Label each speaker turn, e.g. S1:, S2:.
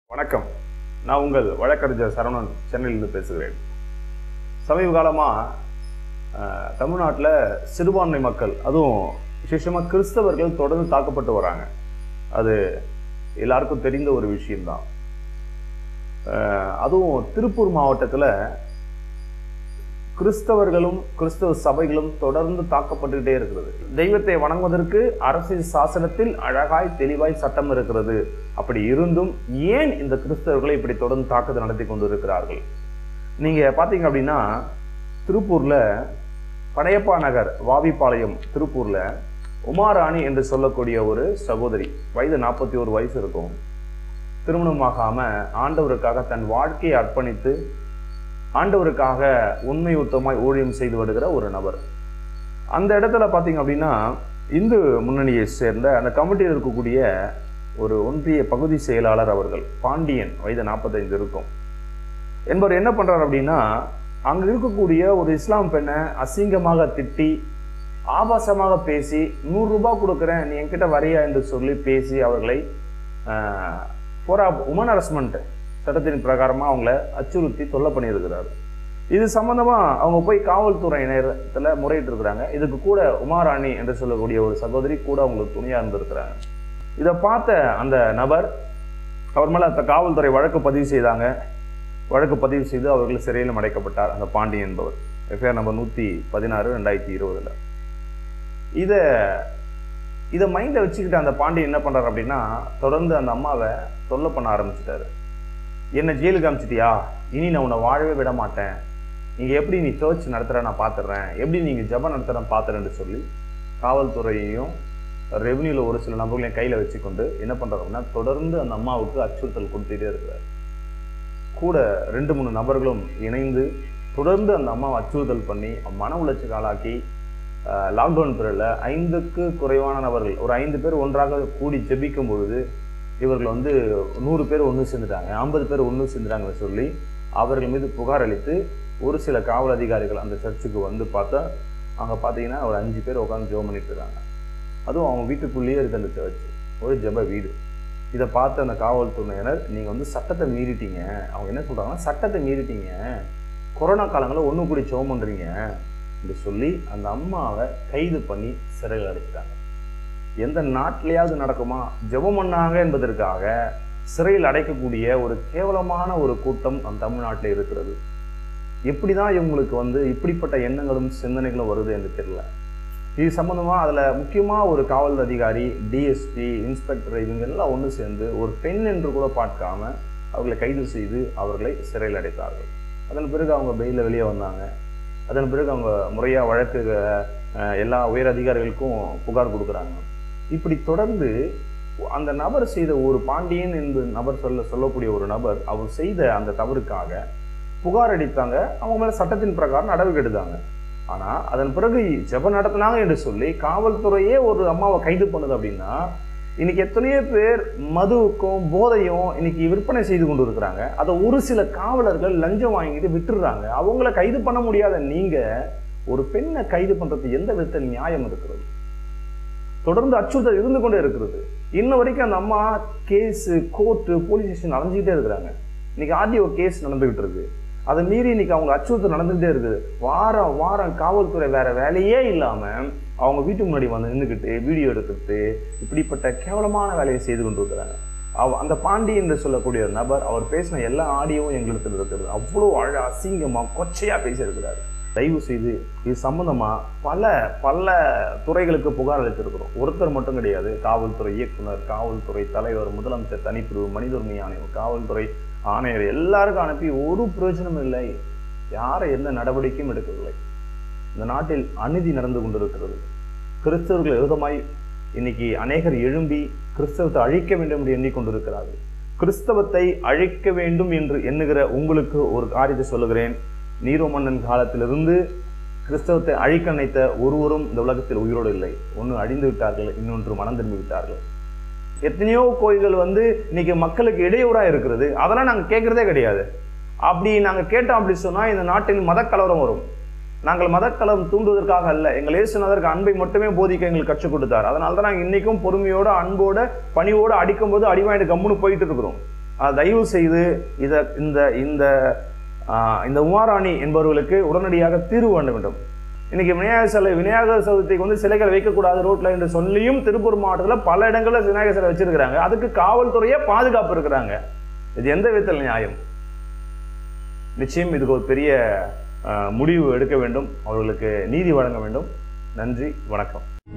S1: வணக்கம் நான் உங்கள் வழக்கறிஞர் சரவணன் சென்னையிலிருந்து பேசுகிறேன் சமீப காலமாக தமிழ்நாட்டில் சிறுபான்மை மக்கள் அதுவும் விசேஷமாக கிறிஸ்தவர்கள் தொடர்ந்து தாக்கப்பட்டு வராங்க அது எல்லாருக்கும் தெரிந்த ஒரு விஷயம்தான் அஹ், அதுவும் திருப்பூர் மாவட்டத்தில் கிறிஸ்தவர்களும் கிறிஸ்தவ சபைகளும் தொடர்ந்து தாக்கப்பட்டுக்கிட்டே இருக்கிறது தெய்வத்தை வணங்குவதற்கு அரசியல் சாசனத்தில் அழகாய் தெளிவாய் சட்டம் இருக்கிறது அப்படி இருந்தும் ஏன் இந்த கிறிஸ்தவர்களை இப்படி தொடர்ந்து தாக்குதல் நடத்தி கொண்டு இருக்கிறார்கள் நீங்க பாத்தீங்க அப்படின்னா திருப்பூர்ல படையப்பா நகர் வாவிப்பாளையம் திருப்பூர்ல உமாராணி என்று சொல்லக்கூடிய ஒரு சகோதரி வயது நாற்பத்தி ஒரு வயசு இருக்கும் திருமணமாகாம ஆண்டவருக்காக தன் வாழ்க்கையை அர்ப்பணித்து ஆண்டவருக்காக உண்மை உத்தமாய் ஊழியம் செய்து வருகிற ஒரு நபர் அந்த இடத்துல பார்த்தீங்க அப்படின்னா இந்து முன்னணியை சேர்ந்த அந்த கமிட்டியில் இருக்கக்கூடிய ஒரு ஒன்றிய பகுதி செயலாளர் அவர்கள் பாண்டியன் வயது நாற்பத்தைந்து இருக்கும் என்பவர் என்ன பண்றார் அப்படின்னா அங்க இருக்கக்கூடிய ஒரு இஸ்லாம் பெண்ணை அசிங்கமாக திட்டி ஆபாசமாக பேசி நூறு ரூபாய் கொடுக்குறேன் நீ என்கிட்ட வரியா என்று சொல்லி பேசி அவர்களை ஃபோரா உமன் ஹரஸ்மெண்ட் சட்டத்தின் பிரகாரமாக அவங்கள அச்சுறுத்தி தொல்லை பண்ணியிருக்கிறாரு இது சம்பந்தமா அவங்க போய் காவல்துறையினரத்தில் முறையிட்டு இருக்கிறாங்க இதுக்கு கூட உமாராணி என்று சொல்லக்கூடிய ஒரு சகோதரி கூட அவங்களுக்கு துணையா இருந்திருக்கிறாங்க இதை பார்த்த அந்த நபர் அவர் மேல அந்த காவல்துறை வழக்கு பதிவு செய்தாங்க வழக்கு பதிவு செய்து அவர்கள் சிறையில் அடைக்கப்பட்டார் அந்த பாண்டி என்பவர் எஃப்ஐஆர் நம்பர் நூற்றி பதினாறு ரெண்டாயிரத்தி இருபதுல இதை இதை மைண்டில் வச்சுக்கிட்டு அந்த பாண்டி என்ன பண்றாரு அப்படின்னா தொடர்ந்து அந்த அம்மாவை தொல்லை பண்ண ஆரம்பிச்சிட்டாரு என்ன ஜெயிலுக்கு அமிச்சிட்டியா இனி நான் உன்னை வாழவே விட மாட்டேன் நீங்க எப்படி நீ சர்ச் நடத்துற நான் பார்த்துடுறேன் எப்படி நீங்க ஜபம் நடத்துறேன் பார்த்துறேன்னு சொல்லி காவல்துறையையும் ரெவன்யூல ஒரு சில நபர்களையும் கையில வச்சுக்கொண்டு என்ன பண்றாரு அப்படின்னா தொடர்ந்து அந்த அம்மாவுக்கு அச்சுறுத்தல் கொடுத்துட்டே இருக்கிறார் கூட ரெண்டு மூணு நபர்களும் இணைந்து தொடர்ந்து அந்த அம்மாவை அச்சுறுத்தல் பண்ணி மன உளைச்சலுக்கு ஆளாக்கி லாக்டவுன் பீரியடில் ஐந்துக்கு குறைவான நபர்கள் ஒரு ஐந்து பேர் ஒன்றாக கூடி ஜெபிக்கும் பொழுது இவர்கள் வந்து நூறு பேர் ஒன்று சேர்ந்துட்டாங்க ஐம்பது பேர் ஒன்று சேர்ந்துட்டாங்கன்னு சொல்லி அவர்கள் மீது புகார் அளித்து ஒரு சில காவல் அதிகாரிகள் அந்த சர்ச்சுக்கு வந்து பார்த்தா அங்கே பார்த்தீங்கன்னா ஒரு அஞ்சு பேர் உட்காந்து ஜெபம் பண்ணிட்டு இருக்காங்க அதுவும் அவங்க வீட்டுக்குள்ளேயே இருக்கு அந்த சர்ச் ஒரு ஜெப வீடு இதை பார்த்த அந்த காவல்துறையினர் நீங்கள் வந்து சட்டத்தை மீறிட்டீங்க அவங்க என்ன சொல்கிறாங்கன்னா சட்டத்தை மீறிட்டீங்க கொரோனா காலங்களில் ஒன்று கூடி ஜெபம் பண்ணுறீங்க என்று சொல்லி அந்த அம்மாவை கைது பண்ணி சிறையில் அடைச்சிட்டாங்க எந்த நாட்டிலேயாவது நடக்குமா ஜெபம் பண்ணாங்க என்பதற்காக சிறையில் அடைக்கக்கூடிய ஒரு கேவலமான ஒரு கூட்டம் நம் தமிழ்நாட்டில் இருக்கிறது எப்படிதான் இவங்களுக்கு வந்து இப்படிப்பட்ட எண்ணங்களும் சிந்தனைகளும் வருது என்று தெரியல இது சம்பந்தமா அதுல முக்கியமா ஒரு காவல் அதிகாரி டிஎஸ்பி இன்ஸ்பெக்டர் இவங்க எல்லாம் ஒன்று சேர்ந்து ஒரு பெண் என்று கூட பார்க்காம அவர்களை கைது செய்து அவர்களை சிறையில் அடைத்தார்கள் அதன் பிறகு அவங்க பெயில வெளியே வந்தாங்க அதன் பிறகு அவங்க முறையா வழக்கு அஹ், எல்லா உயர் அதிகாரிகளுக்கும் புகார் கொடுக்குறாங்க இப்படி தொடர்ந்து அந்த நபர் செய்த ஒரு பாண்டியன் என்று நபர் சொல்ல சொல்லக்கூடிய ஒரு நபர் அவர் செய்த அந்த தவறுக்காக புகார் அடித்தாங்க அவங்க மேல சட்டத்தின் பிரகாரம் நடவடிக்கை எடுத்தாங்க ஆனா அதன் பிறகு ஜெபம் நடத்தினாங்க என்று சொல்லி காவல்துறையே ஒரு அம்மாவை கைது பண்ணுது அப்படின்னா இன்னைக்கு எத்தனையோ பேர் மதுவுக்கும் போதையும் இன்னைக்கு விற்பனை செய்து கொண்டு இருக்கிறாங்க அதை ஒரு சில காவலர்கள் லஞ்சம் வாங்கிட்டு விட்டுடுறாங்க அவங்கள கைது பண்ண முடியாத நீங்க ஒரு பெண்ணை கைது பண்றது எந்த விதத்தில் நியாயம் இருக்கிறது தொடர்ந்து அச்சுறுத்தல் இருந்து கொண்டே இருக்கிறது இன்ன வரைக்கும் அந்த அம்மா கேஸ் கோர்ட்டு போலீஸ் ஸ்டேஷன் அலைஞ்சிக்கிட்டே இருக்கிறாங்க இன்னைக்கு ஆர்டிஓ கேஸ் நடந்துகிட்டு இருக்கு அதை மீறி இன்னைக்கு அவங்க அச்சுறுத்தல் நடந்துகிட்டே இருக்குது வாரம் வாரம் காவல்துறை வேற வேலையே இல்லாம அவங்க வீட்டு முன்னாடி வந்து நின்றுக்கிட்டு வீடியோ எடுத்துட்டு இப்படிப்பட்ட கேவலமான வேலையை செய்து கொண்டு இருக்கிறாங்க அவ அந்த பாண்டி என்று சொல்லக்கூடிய ஒரு நபர் அவர் பேசின எல்லா ஆடியோவும் எங்களுக்கு இருக்கிறது அவ்வளோ அழ அசிங்கமா கொச்சையா பேசியிருக்கிறாரு தயவு செய்து இது சம்பந்தமா பல பல துறைகளுக்கு புகார் அளித்திருக்கிறோம் ஒருத்தர் மட்டும் கிடையாது காவல்துறை இயக்குனர் காவல்துறை தலைவர் முதலமைச்சர் தனிப்பிரிவு மனித உரிமை ஆணையம் காவல்துறை ஆணையர் எல்லாருக்கும் அனுப்பி ஒரு பிரயோஜனமும் இல்லை யாரை எந்த நடவடிக்கையும் எடுக்கவில்லை இந்த நாட்டில் அநீதி நடந்து கொண்டிருக்கிறது கிறிஸ்தவர்கள் விரோதமாய் இன்னைக்கு அநேகர் எழும்பி கிறிஸ்தவத்தை அழிக்க வேண்டும் என்று எண்ணிக்கொண்டிருக்கிறார்கள் கிறிஸ்தவத்தை அழிக்க வேண்டும் என்று எண்ணுகிற உங்களுக்கு ஒரு காரியத்தை சொல்லுகிறேன் நீரோ மன்னன் காலத்திலிருந்து கிறிஸ்தவத்தை அழிக்க நினைத்த ஒருவரும் இந்த உலகத்தில் உயிரோடு இல்லை ஒன்று அழிந்து விட்டார்கள் இன்னொன்று மனம் திரும்பி விட்டார்கள் எத்தனையோ கோயில்கள் வந்து இன்னைக்கு மக்களுக்கு இடையூறா இருக்கிறது அதெல்லாம் நாங்கள் கேட்கறதே கிடையாது அப்படி நாங்கள் கேட்டோம் அப்படி சொன்னா இந்த நாட்டில் மதக்கலவரம் வரும் நாங்கள் மதக்கலம் தூண்டுவதற்காக அல்ல எங்கள் இயேசுநாதருக்கு அன்பை மட்டுமே போதிக்க எங்களுக்கு கற்றுக் கொடுத்தார் அதனால தான் நாங்கள் இன்னைக்கும் பொறுமையோட அன்போட பணிவோட அடிக்கும்போது அடிவாயிட்டு கம்முன்னு போயிட்டு இருக்கிறோம் ஆஹ், தயவு செய்து இத இந்த இந்த ஆஹ், இந்த உமாராணி என்பவர்களுக்கு உடனடியாக தீர்வு வழங்க வேண்டும் இன்னைக்கு விநாயகர் சிலை விநாயகர் சதுர்த்திக்கு வந்து சிலைகள் வைக்கக்கூடாது ரோட்ல என்று சொல்லியும் திருப்பூர் மாவட்டத்தில் பல இடங்களில் விநாயகர் சிலை வச்சிருக்கிறாங்க அதுக்கு காவல்துறையே பாதுகாப்பு இருக்கிறாங்க இது எந்த விதத்தில் நியாயம் நிச்சயம் இதுக்கு ஒரு பெரிய ஆஹ், முடிவு எடுக்க வேண்டும் அவர்களுக்கு நீதி வழங்க வேண்டும் நன்றி வணக்கம்